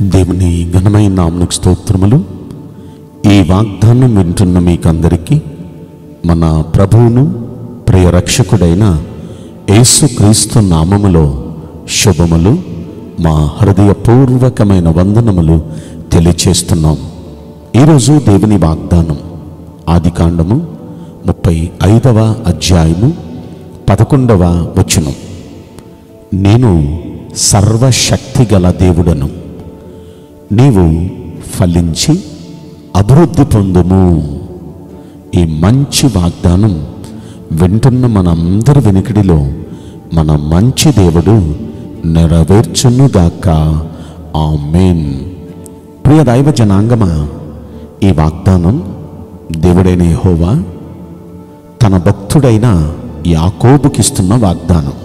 దేవుని ఘనమైన నామనికి స్తోత్రములు ఈ వాగ్దానం వింటున్న మీకందరికీ మన ప్రభువును ప్రియ రక్షకుడైన యేసుక్రీస్తు నామములో శుభములు మా హృదయపూర్వకమైన వందనములు తెలియచేస్తున్నాం ఈరోజు దేవుని వాగ్దానం ఆదికాండము ముప్పై ఐదవ అధ్యాయము పదకొండవ వచనం నేను సర్వశక్తి గల దేవుడను నీవు ఫలించి అభివృద్ధి పొందుము ఈ మంచి వాగ్దానం వింటున్న మనందరి వెనుకడిలో మన మంచి దేవుడు నెరవేర్చునుగాక ఆమేన్ ప్రియ దైవ జనాంగమా ఈ వాగ్దానం దేవుడైన యెహోవా తన భక్తుడైన యాకోబుకిస్తున్న వాగ్దానం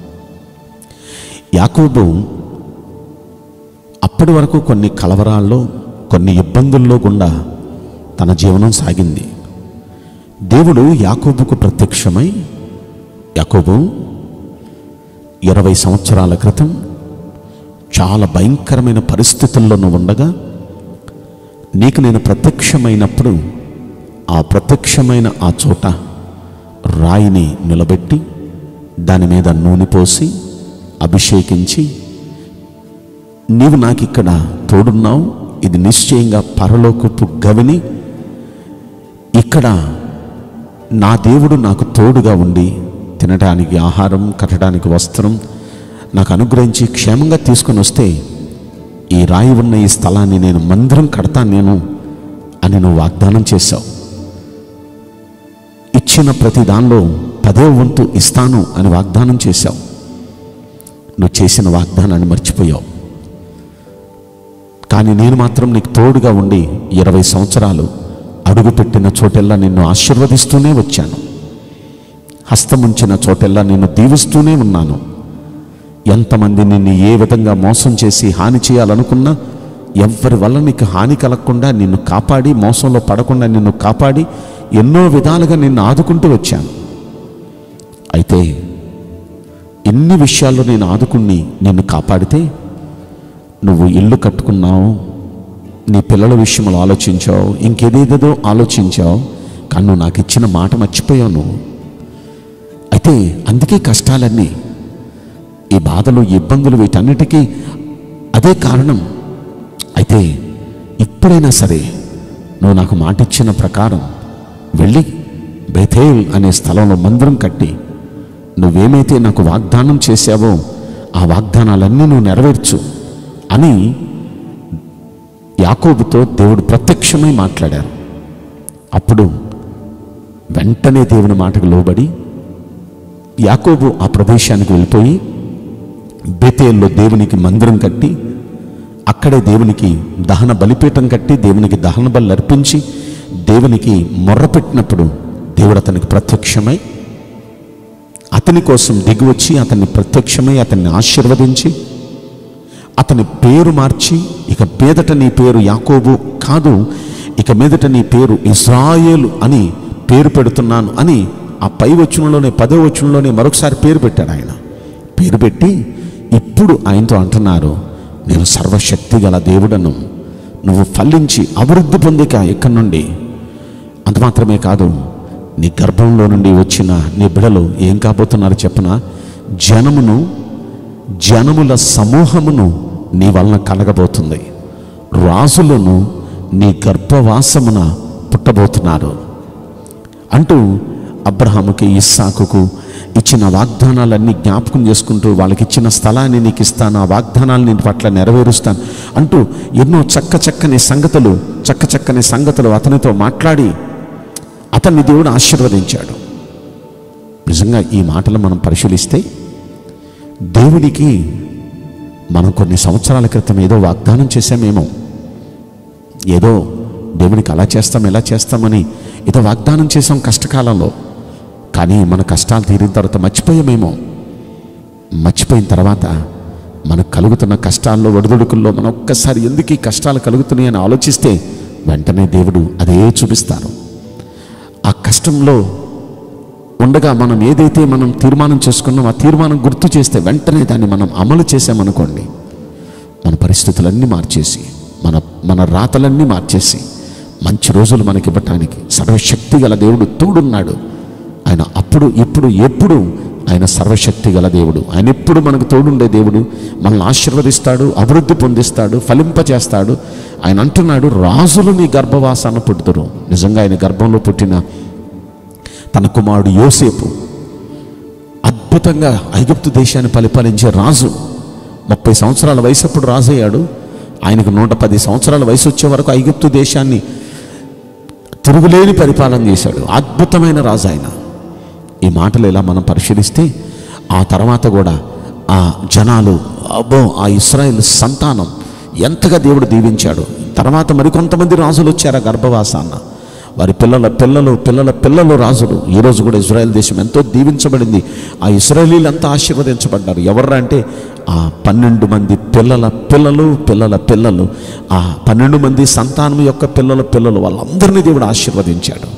యాకోబు అప్పటి వరకు కొన్ని కలవరాల్లో కొన్ని ఇబ్బందుల్లో గుండా తన జీవనం సాగింది దేవుడు యాకోబుకు ప్రత్యక్షమై యాకోబు ఇరవై సంవత్సరాల క్రితం చాలా భయంకరమైన పరిస్థితుల్లో నువ్వు ఉండగా నీకు నేను ప్రత్యక్షమైనప్పుడు ఆ ప్రత్యక్షమైన ఆ చోట రాయిని నిలబెట్టి దాని మీద నూనె పోసి అభిషేకించి నీవు నాకు ఇక్కడ తోడున్నావు ఇది నిశ్చయంగా పరలోకపు గవిని ఇక్కడ నా దేవుడు నాకు తోడుగా ఉండి తినడానికి ఆహారం కట్టడానికి వస్త్రం నాకు అనుగ్రహించి క్షేమంగా తీసుకొని వస్తే ఈ రాయి ఉన్న ఈ స్థలాన్ని నేను మందిరం కడతాను నేను అని నువ్వు వాగ్దానం చేశావు ఇచ్చిన ప్రతి దానిలో పదే వంతు ఇస్తాను అని వాగ్దానం చేశావు నువ్వు చేసిన వాగ్దానాన్ని మర్చిపోయావు కానీ నేను మాత్రం నీకు తోడుగా ఉండి ఇరవై సంవత్సరాలు అడుగుపెట్టిన చోటెల్లా నిన్ను ఆశీర్వదిస్తూనే వచ్చాను హస్తముంచిన చోటెల్లా నిన్ను దీవిస్తూనే ఉన్నాను ఎంతమంది నిన్ను ఏ విధంగా మోసం చేసి హాని చేయాలనుకున్నా ఎవరి వల్ల నీకు హాని కలగకుండా నిన్ను కాపాడి మోసంలో పడకుండా నిన్ను కాపాడి ఎన్నో విధాలుగా నిన్ను ఆదుకుంటూ వచ్చాను అయితే ఎన్ని విషయాల్లో నేను ఆదుకుని నిన్ను కాపాడితే నువ్వు ఇల్లు కట్టుకున్నావు నీ పిల్లల విషయంలో ఆలోచించావు ఇంకేదేదేదో ఆలోచించావు కానీ నువ్వు నాకు ఇచ్చిన మాట మర్చిపోయావు నువ్వు అయితే అందుకే కష్టాలన్నీ ఈ బాధలు ఈ ఇబ్బందులు వీటన్నిటికీ అదే కారణం అయితే ఇప్పుడైనా సరే నువ్వు నాకు మాట ఇచ్చిన ప్రకారం వెళ్ళి బెథేల్ అనే స్థలంలో మందిరం కట్టి నువ్వేమైతే నాకు వాగ్దానం చేశావో ఆ వాగ్దానాలన్నీ నువ్వు నెరవేర్చు అని యాకోబుతో దేవుడు ప్రత్యక్షమై మాట్లాడారు అప్పుడు వెంటనే దేవుని మాటకు లోబడి యాకోబు ఆ ప్రదేశానికి వెళ్ళిపోయి బేతేల్లో దేవునికి మందిరం కట్టి అక్కడే దేవునికి దహన బలిపీఠం కట్టి దేవునికి దహన బలి అర్పించి దేవునికి మొర్రపెట్టినప్పుడు దేవుడు అతనికి ప్రత్యక్షమై అతని కోసం దిగివచ్చి అతన్ని ప్రత్యక్షమై అతన్ని ఆశీర్వదించి అతని పేరు మార్చి ఇక మీదట నీ పేరు యాకోబు కాదు ఇక మీదట నీ పేరు ఇస్రాయేలు అని పేరు పెడుతున్నాను అని ఆ పై వచనంలోనే పదో వచనంలోనే మరొకసారి పేరు పెట్టాడు ఆయన పేరు పెట్టి ఇప్పుడు ఆయనతో అంటున్నారు నేను సర్వశక్తి గల దేవుడను నువ్వు ఫలించి అభివృద్ధి పొందిక ఇక్కడి నుండి అంత మాత్రమే కాదు నీ గర్భంలో నుండి వచ్చిన నీ బిడలు ఏం కాబోతున్నారు చెప్పన జనమును జనముల సమూహమును నీ వలన కలగబోతుంది రాజులను నీ గర్భవాసమున పుట్టబోతున్నారు అంటూ అబ్రహాముకి ఇస్సాకుకు ఇచ్చిన వాగ్దానాలన్నీ జ్ఞాపకం చేసుకుంటూ వాళ్ళకి ఇచ్చిన స్థలాన్ని నీకు ఇస్తాను ఆ వాగ్దానాలు నీ పట్ల నెరవేరుస్తాను అంటూ ఎన్నో చక్క చక్కని సంగతులు చక్క చక్కని సంగతులు అతనితో మాట్లాడి అతన్ని దేవుడు ఆశీర్వదించాడు నిజంగా ఈ మాటలు మనం పరిశీలిస్తే దేవునికి మనం కొన్ని సంవత్సరాల క్రితం ఏదో వాగ్దానం చేశామేమో ఏదో దేవునికి అలా చేస్తాం ఎలా చేస్తామని ఏదో వాగ్దానం చేసాం కష్టకాలంలో కానీ మన కష్టాలు తీరిన తర్వాత మర్చిపోయామేమో మర్చిపోయిన తర్వాత మనకు కలుగుతున్న కష్టాల్లో ఒడిదుడుకుల్లో మనం ఒక్కసారి ఎందుకు ఈ కష్టాలు కలుగుతున్నాయి అని ఆలోచిస్తే వెంటనే దేవుడు అదే చూపిస్తారు ఆ కష్టంలో ఉండగా మనం ఏదైతే మనం తీర్మానం చేసుకున్నామో ఆ తీర్మానం గుర్తు చేస్తే వెంటనే దాన్ని మనం అమలు చేసామనుకోండి మన పరిస్థితులన్నీ మార్చేసి మన మన రాతలన్నీ మార్చేసి మంచి రోజులు మనకి ఇవ్వటానికి సర్వశక్తి గల దేవుడు తోడున్నాడు ఆయన అప్పుడు ఇప్పుడు ఎప్పుడు ఆయన సర్వశక్తి గల దేవుడు ఆయన ఎప్పుడు మనకు తోడుండే దేవుడు మనల్ని ఆశీర్వదిస్తాడు అభివృద్ధి పొందిస్తాడు ఫలింపచేస్తాడు ఆయన అంటున్నాడు రాజులు నీ గర్భవాసాన పుట్టుతారు నిజంగా ఆయన గర్భంలో పుట్టిన తన కుమారుడు యోసేపు అద్భుతంగా ఐగుప్తు దేశాన్ని పరిపాలించే రాజు ముప్పై సంవత్సరాల వయసు అప్పుడు రాజు అయ్యాడు ఆయనకు నూట పది సంవత్సరాల వయసు వచ్చే వరకు ఐగుప్తు దేశాన్ని తిరుగులేని పరిపాలన చేశాడు అద్భుతమైన రాజు ఆయన ఈ మాటలు ఇలా మనం పరిశీలిస్తే ఆ తర్వాత కూడా ఆ జనాలు అబ్బో ఆ ఇస్రాయేల్ సంతానం ఎంతగా దేవుడు దీవించాడు తర్వాత మరికొంతమంది రాజులు వచ్చారు ఆ గర్భవాసాన్న వారి పిల్లల పిల్లలు పిల్లల పిల్లలు రాజులు ఈరోజు కూడా ఇజ్రాయెల్ దేశం ఎంతో దీవించబడింది ఆ ఇస్రాయలీలు అంతా ఆశీర్వదించబడ్డారు ఎవర్రా అంటే ఆ పన్నెండు మంది పిల్లల పిల్లలు పిల్లల పిల్లలు ఆ పన్నెండు మంది సంతానం యొక్క పిల్లల పిల్లలు వాళ్ళందరినీ దేవుడు ఆశీర్వదించాడు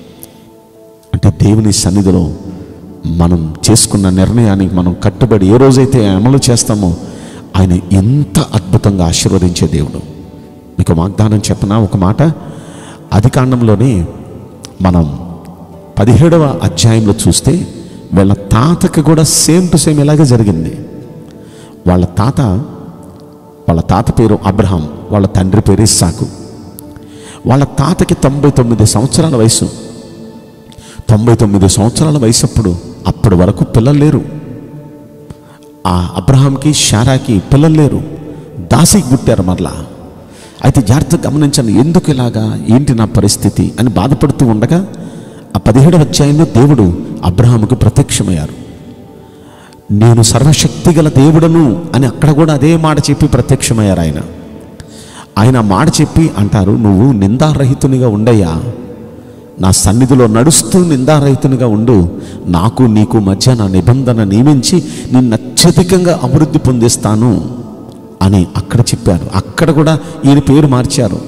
అంటే దేవుని సన్నిధిలో మనం చేసుకున్న నిర్ణయానికి మనం కట్టుబడి ఏ రోజైతే అమలు చేస్తామో ఆయన ఎంత అద్భుతంగా ఆశీర్వదించే దేవుడు మీకు వాగ్దానం చెప్పనా ఒక మాట అది కాండంలోనే మనం పదిహేడవ అధ్యాయంలో చూస్తే వీళ్ళ తాతకి కూడా సేమ్ టు సేమ్ ఇలాగే జరిగింది వాళ్ళ తాత వాళ్ళ తాత పేరు అబ్రహాం వాళ్ళ తండ్రి పేరు ఇస్సాకు వాళ్ళ తాతకి తొంభై తొమ్మిది సంవత్సరాల వయసు తొంభై తొమ్మిది సంవత్సరాల వయసు అప్పుడు అప్పటి వరకు పిల్లలు లేరు ఆ అబ్రహాంకి షారాకి పిల్లలు లేరు దాసికి పుట్టారు మరలా అయితే జాగ్రత్తగా గమనించండి ఎందుకు ఇలాగా ఏంటి నా పరిస్థితి అని బాధపడుతూ ఉండగా ఆ పదిహేడవ అధ్యాయంలో దేవుడు అబ్రహాముకు ప్రత్యక్షమయ్యారు నేను సర్వశక్తి గల దేవుడను అని అక్కడ కూడా అదే మాట చెప్పి ప్రత్యక్షమయ్యారు ఆయన ఆయన ఆ మాట చెప్పి అంటారు నువ్వు నిందారహితునిగా ఉండయ్యా నా సన్నిధిలో నడుస్తూ నిందారహితునిగా ఉండు నాకు నీకు మధ్య నా నిబంధన నియమించి నిన్ను అత్యధికంగా అభివృద్ధి పొందిస్తాను అని అక్కడ చెప్పారు అక్కడ కూడా ఈయన పేరు మార్చారు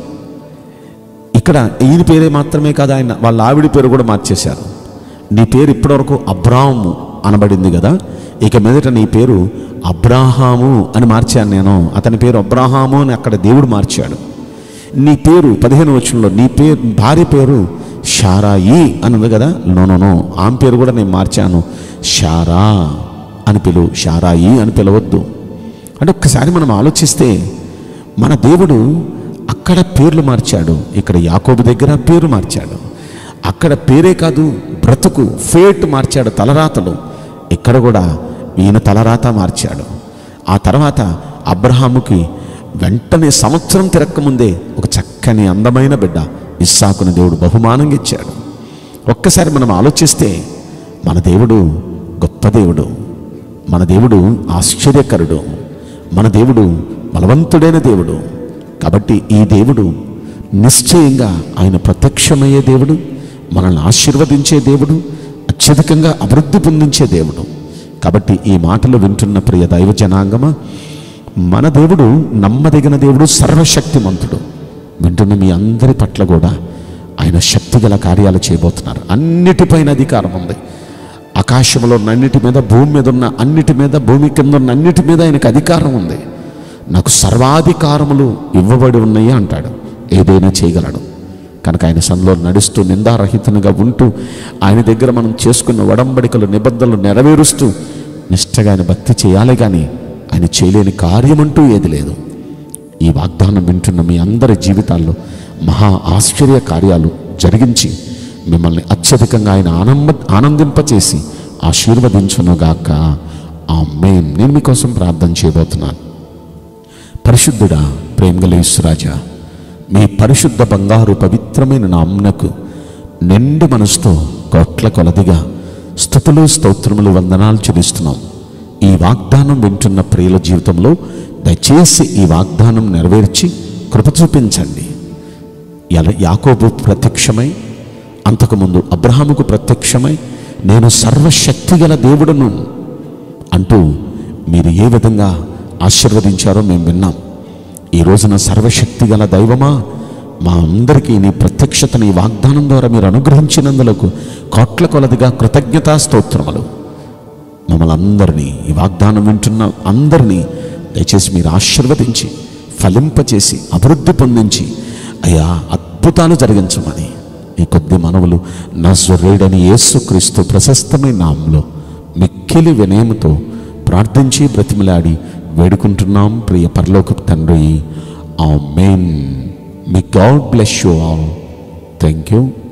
ఇక్కడ ఈయన పేరే మాత్రమే కాదు ఆయన వాళ్ళ ఆవిడ పేరు కూడా మార్చేశారు నీ పేరు ఇప్పటివరకు అబ్రాహము అనబడింది కదా ఇక మీదట నీ పేరు అబ్రాహాము అని మార్చాను నేను అతని పేరు అబ్రాహాము అని అక్కడ దేవుడు మార్చాడు నీ పేరు పదిహేను వచనంలో నీ పేరు భార్య పేరు షారాయి అని ఉంది కదా నో నో నో ఆమె పేరు కూడా నేను మార్చాను షారా అని పిలువు షారాయి అని పిలవద్దు అంటే ఒక్కసారి మనం ఆలోచిస్తే మన దేవుడు అక్కడ పేర్లు మార్చాడు ఇక్కడ యాకోబు దగ్గర పేరు మార్చాడు అక్కడ పేరే కాదు బ్రతుకు ఫేట్ మార్చాడు తలరాతలు ఇక్కడ కూడా ఈయన తలరాత మార్చాడు ఆ తర్వాత అబ్రహాముకి వెంటనే సంవత్సరం తిరక్కముందే ఒక చక్కని అందమైన బిడ్డ ఇస్సాకుని దేవుడు బహుమానంగా ఇచ్చాడు ఒక్కసారి మనం ఆలోచిస్తే మన దేవుడు గొప్ప దేవుడు మన దేవుడు ఆశ్చర్యకరుడు మన దేవుడు బలవంతుడైన దేవుడు కాబట్టి ఈ దేవుడు నిశ్చయంగా ఆయన ప్రత్యక్షమయ్యే దేవుడు మనల్ని ఆశీర్వదించే దేవుడు అత్యధికంగా అభివృద్ధి పొందించే దేవుడు కాబట్టి ఈ మాటలు వింటున్న ప్రియ దైవ జనాంగమా మన దేవుడు నమ్మదగిన దేవుడు సర్వశక్తిమంతుడు వింటున్న మీ అందరి పట్ల కూడా ఆయన శక్తిగల కార్యాలు చేయబోతున్నారు అన్నిటిపైన అధికారం ఉంది ఆకాశంలో ఉన్న అన్నిటి మీద భూమి మీద ఉన్న అన్నిటి మీద భూమి కింద ఉన్న అన్నిటి మీద ఆయనకు అధికారం ఉంది నాకు సర్వాధికారములు ఇవ్వబడి ఉన్నాయి అంటాడు ఏదైనా చేయగలడు కనుక ఆయన సందులో నడుస్తూ నిందారహితునిగా ఉంటూ ఆయన దగ్గర మనం చేసుకున్న వడంబడికలు నిబద్ధనలు నెరవేరుస్తూ నిష్టగా ఆయన భక్తి చేయాలి కానీ ఆయన చేయలేని కార్యమంటూ ఏది లేదు ఈ వాగ్దానం వింటున్న మీ అందరి జీవితాల్లో మహా ఆశ్చర్య కార్యాలు జరిగించి మిమ్మల్ని అత్యధికంగా ఆయన ఆనంద ఆనందింపచేసి ఆశీర్వదించునుగాక ఆ మేం నేను మీకోసం ప్రార్థన చేయబోతున్నాను పరిశుద్ధుడా ప్రేమగలేశ్వరాజా మీ పరిశుద్ధ బంగారు పవిత్రమైన నామ్నకు నిండు మనసుతో కోట్ల కొలదిగా స్థుతులు స్తోత్రములు వందనాలు చెల్లిస్తున్నాం ఈ వాగ్దానం వింటున్న ప్రియుల జీవితంలో దయచేసి ఈ వాగ్దానం నెరవేర్చి కృప చూపించండి ఎలా యాకోబు ప్రత్యక్షమై అంతకుముందు అబ్రహాముకు ప్రత్యక్షమై నేను సర్వశక్తిగల దేవుడను అంటూ మీరు ఏ విధంగా ఆశీర్వదించారో మేము విన్నాం ఈ రోజున సర్వశక్తి గల దైవమా మా అందరికీ నీ ప్రత్యక్షతని ఈ వాగ్దానం ద్వారా మీరు అనుగ్రహించినందులకు కోట్ల కొలదిగా కృతజ్ఞతా స్తోత్రములు మమ్మల్ని అందరినీ ఈ వాగ్దానం వింటున్న అందరినీ దయచేసి మీరు ఆశీర్వదించి ఫలింపచేసి అభివృద్ధి పొందించి అయ్యా అద్భుతాలు జరిగించమని ఈ కొద్ది మనవులు నజరేడని యేసుక్రీస్తు ప్రశస్తమైన నామంలో మిక్కిలి వినయముతో ప్రార్థించి బ్రతిమలాడి వేడుకుంటున్నాం ప్రియ పరలోకపు తండ్రి ఆ మెయిన్ మీ God bless you all thank you